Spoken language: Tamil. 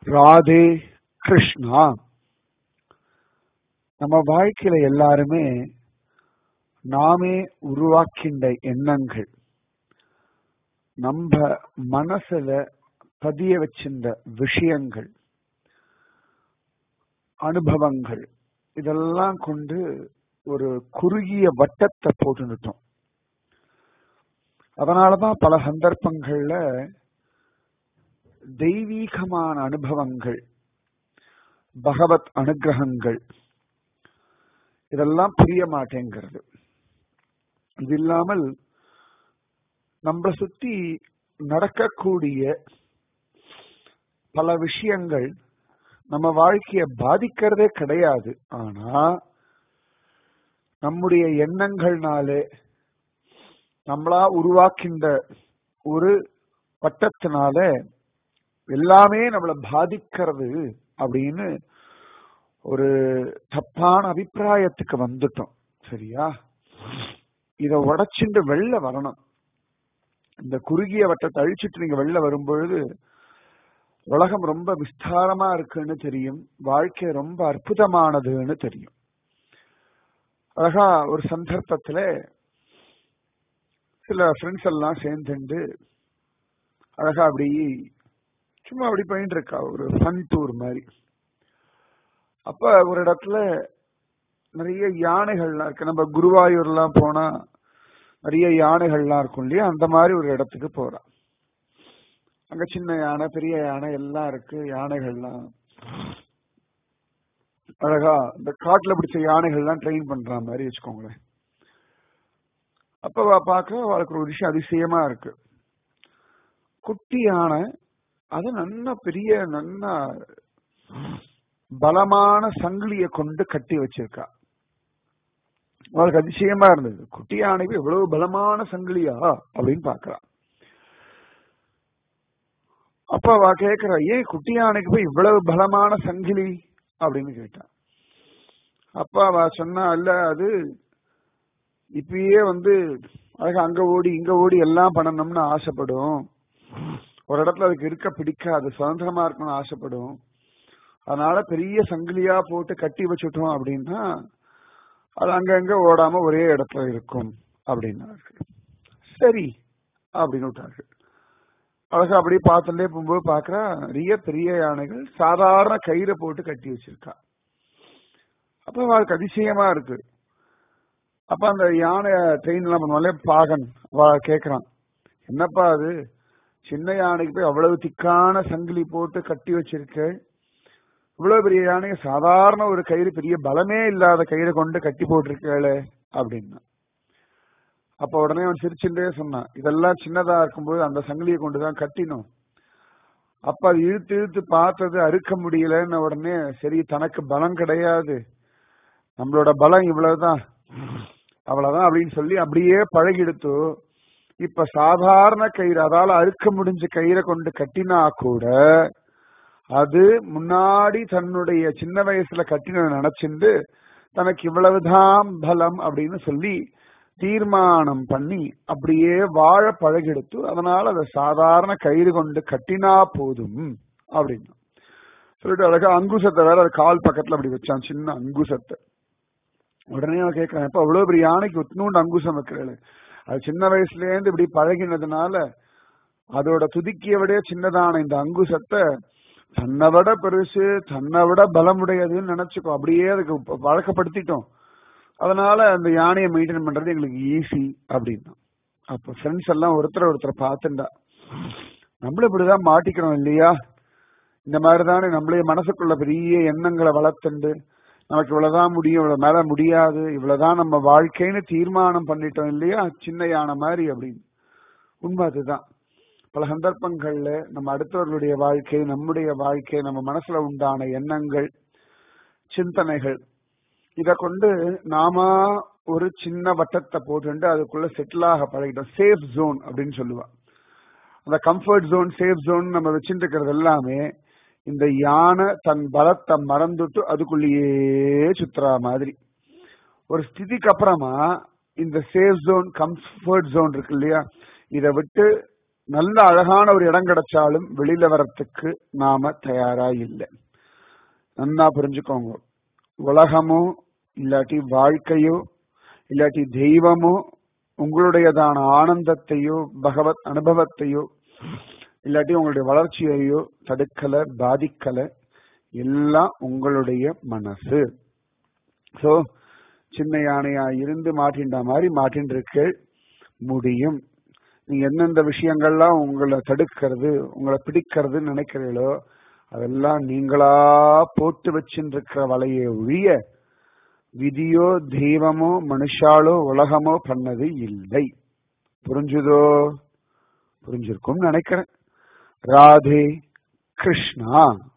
ராதே கிருஷ்ணா நம்ம வாழ்க்கையில எல்லாருமே நாமே உருவாக்கின்ற எண்ணங்கள் நம்ம மனசுல பதிய வச்சிருந்த விஷயங்கள் அனுபவங்கள் இதெல்லாம் கொண்டு ஒரு குறுகிய வட்டத்தை போட்டுட்டோம் அதனாலதான் பல சந்தர்ப்பங்கள்ல தெய்வீகமான அனுபவங்கள் பகவத் அனுகிரகங்கள் இதெல்லாம் புரிய மாட்டேங்கிறது இது இல்லாமல் நம்மளை சுத்தி நடக்கக்கூடிய பல விஷயங்கள் நம்ம வாழ்க்கைய பாதிக்கிறதே கிடையாது ஆனா நம்முடைய எண்ணங்கள்னாலே நம்மளா உருவாக்கின்ற ஒரு வட்டத்தினால எல்லாமே நம்மளை பாதிக்கிறது அப்படின்னு ஒரு தப்பான அபிப்பிராயத்துக்கு வந்துட்டோம் சரியா இத உடைச்சுட்டு வெளில வரணும் இந்த குறுகிய வட்டத்தை அழிச்சிட்டு நீங்க வெளில வரும்பொழுது உலகம் ரொம்ப விஸ்தாரமா இருக்குன்னு தெரியும் வாழ்க்கை ரொம்ப அற்புதமானதுன்னு தெரியும் அழகா ஒரு சந்தர்ப்பத்துல சில ஃப்ரெண்ட்ஸ் எல்லாம் சேர்ந்துண்டு அழகா அப்படி சும்மா அப்படி பண்ணிட்டு இருக்கா ஒரு ஃபன் டூர் மாதிரி அப்ப ஒரு இடத்துல நிறைய யானைகள்லாம் இருக்கு நம்ம குருவாயூர்லாம் போனா நிறைய யானைகள்லாம் இருக்கும் இல்லையா அந்த மாதிரி ஒரு இடத்துக்கு போறா அங்க சின்ன யானை பெரிய யானை எல்லாம் இருக்கு யானைகள்லாம் அழகா இந்த காட்டுல பிடிச்ச யானைகள்லாம் ட்ரெயின் பண்ற மாதிரி வச்சுக்கோங்களேன் அப்ப பார்க்க அவளுக்கு ஒரு விஷயம் அதிசயமா இருக்கு குட்டி யானை அது நல்ல பெரிய நல்ல பலமான சங்கிலிய கொண்டு கட்டி வச்சிருக்கா அவளுக்கு அதிசயமா இருந்தது குட்டி யானைக்கு எவ்வளவு பலமான சங்கிலியா அப்படின்னு பாக்குறா அப்ப அவ கேக்குறா ஏன் குட்டி யானைக்கு போய் இவ்வளவு பலமான சங்கிலி அப்படின்னு கேட்டான் அப்ப அவ சொன்னா இல்ல அது இப்பயே வந்து அழகா அங்க ஓடி இங்க ஓடி எல்லாம் பண்ணணும்னு ஆசைப்படும் ஒரு இடத்துல அதுக்கு இருக்க பிடிக்காது சுதந்திரமா இருக்கணும்னு ஆசைப்படும் அதனால பெரிய சங்கிலியா போட்டு கட்டி வச்சுட்டோம் அப்படின்னா அது அங்கங்க ஓடாம ஒரே இடத்துல இருக்கும் அப்படின்னார்கள் சரி அப்படின்னு விட்டார்கள் அழகா அப்படியே பார்த்துட்டே போகும்போது பாக்குறா நிறைய பெரிய யானைகள் சாதாரண கயிறை போட்டு கட்டி வச்சிருக்கா அப்ப அவளுக்கு அதிசயமா இருக்கு அப்ப அந்த யானை ட்ரெயின் எல்லாம் பண்ணுவாங்களே பாகன் அவ கேக்குறான் என்னப்பா அது சின்ன யானைக்கு போய் அவ்வளவு திக்கான சங்கிலி போட்டு கட்டி வச்சிருக்க இவ்வளவு பெரிய யானையை சாதாரண ஒரு கயிறு பெரிய பலமே இல்லாத கயிறை கொண்டு கட்டி போட்டிருக்கேளே அப்படின்னா அப்ப உடனே அவன் சிரிச்சுட்டே சொன்னான் இதெல்லாம் சின்னதா இருக்கும்போது அந்த சங்கிலியை கொண்டுதான் கட்டினோம் அப்ப அது இழுத்து இழுத்து பார்த்தது அறுக்க முடியலன்னு உடனே சரி தனக்கு பலம் கிடையாது நம்மளோட பலம் இவ்வளவுதான் அவ்வளவுதான் அப்படின்னு சொல்லி அப்படியே பழகிடுத்து இப்ப சாதாரண கயிறு அதால அறுக்க முடிஞ்ச கயிறை கொண்டு கட்டினா கூட அது முன்னாடி தன்னுடைய சின்ன வயசுல கட்டின நினைச்சிருந்து தனக்கு இவ்வளவுதான் பலம் அப்படின்னு சொல்லி தீர்மானம் பண்ணி அப்படியே வாழ பழகெடுத்து அதனால அதை சாதாரண கயிறு கொண்டு கட்டினா போதும் அப்படின்னு சொல்லிட்டு அழகா அங்குசத்தை வேற அது கால் பக்கத்துல அப்படி வச்சான் சின்ன அங்குசத்தை உடனே அவன் கேட்கறான் இப்ப அவ்வளவு பெரிய யானைக்கு ஒத்துணுண்டு அங்குசம் வைக்கிறேன் அது சின்ன வயசுல இருந்து இப்படி பழகினதுனால அதோட துதிக்கிய விட சின்னதான இந்த அங்குசத்தை தன்னை விட பெருசு தன்னை விட பலமுடையதுன்னு நினைச்சுக்கோ அப்படியே அதுக்கு பழக்கப்படுத்திட்டோம் அதனால அந்த யானையை மெயின்டைன் பண்றது எங்களுக்கு ஈஸி அப்படின்னா அப்ப ஃப்ரெண்ட்ஸ் எல்லாம் ஒருத்தர் ஒருத்தர் பார்த்துண்டா நம்மளும் இப்படிதான் மாட்டிக்கிறோம் இல்லையா இந்த மாதிரி தானே நம்மளே மனசுக்குள்ள பெரிய எண்ணங்களை வளர்த்துண்டு நமக்கு இவ்வளவுதான் முடியும் இவ்வளவு மேல முடியாது இவ்வளவுதான் நம்ம வாழ்க்கைன்னு தீர்மானம் பண்ணிட்டோம் இல்லையா சின்ன யானை மாதிரி அப்படின்னு உண்மை அதுதான் பல சந்தர்ப்பங்கள்ல நம்ம அடுத்தவர்களுடைய வாழ்க்கை நம்முடைய வாழ்க்கை நம்ம மனசுல உண்டான எண்ணங்கள் சிந்தனைகள் இத கொண்டு நாம ஒரு சின்ன வட்டத்தை போட்டு அதுக்குள்ள செட்டில் ஆக பழகிட்டோம் சேஃப் ஜோன் அப்படின்னு சொல்லுவா அந்த கம்ஃபர்ட் ஜோன் சேஃப் ஜோன் நம்ம வச்சுட்டு இருக்கிறது எல்லாமே இந்த யானை தன் பலத்தை மறந்துட்டு அதுக்குள்ளேயே சுத்துறா மாதிரி ஒரு ஸ்திதிக்கு அப்புறமா இந்த சேஃப் ஜோன் கம்ஃபர்ட் ஜோன் இருக்கு இல்லையா இதை விட்டு நல்ல அழகான ஒரு இடம் கிடைச்சாலும் வெளியில வரத்துக்கு நாம தயாரா இல்லை நன்னா புரிஞ்சுக்கோங்க உலகமோ இல்லாட்டி வாழ்க்கையோ இல்லாட்டி தெய்வமோ உங்களுடையதான ஆனந்தத்தையோ பகவத் அனுபவத்தையோ இல்லாட்டி உங்களுடைய வளர்ச்சியையோ தடுக்கல பாதிக்கல எல்லாம் உங்களுடைய மனசு சோ சின்ன யானையா இருந்து மாட்டின்ற மாதிரி மாட்டின் இருக்க முடியும் நீங்க எந்தெந்த விஷயங்கள்லாம் உங்களை தடுக்கிறது உங்களை பிடிக்கிறதுன்னு நினைக்கிறீங்களோ அதெல்லாம் நீங்களா போட்டு வச்சுட்டு இருக்கிற வலையை ஒழிய விதியோ தெய்வமோ மனுஷாலோ உலகமோ பண்ணது இல்லை புரிஞ்சுதோ புரிஞ்சிருக்கும் நினைக்கிறேன் ராதே கிருஷ்ணா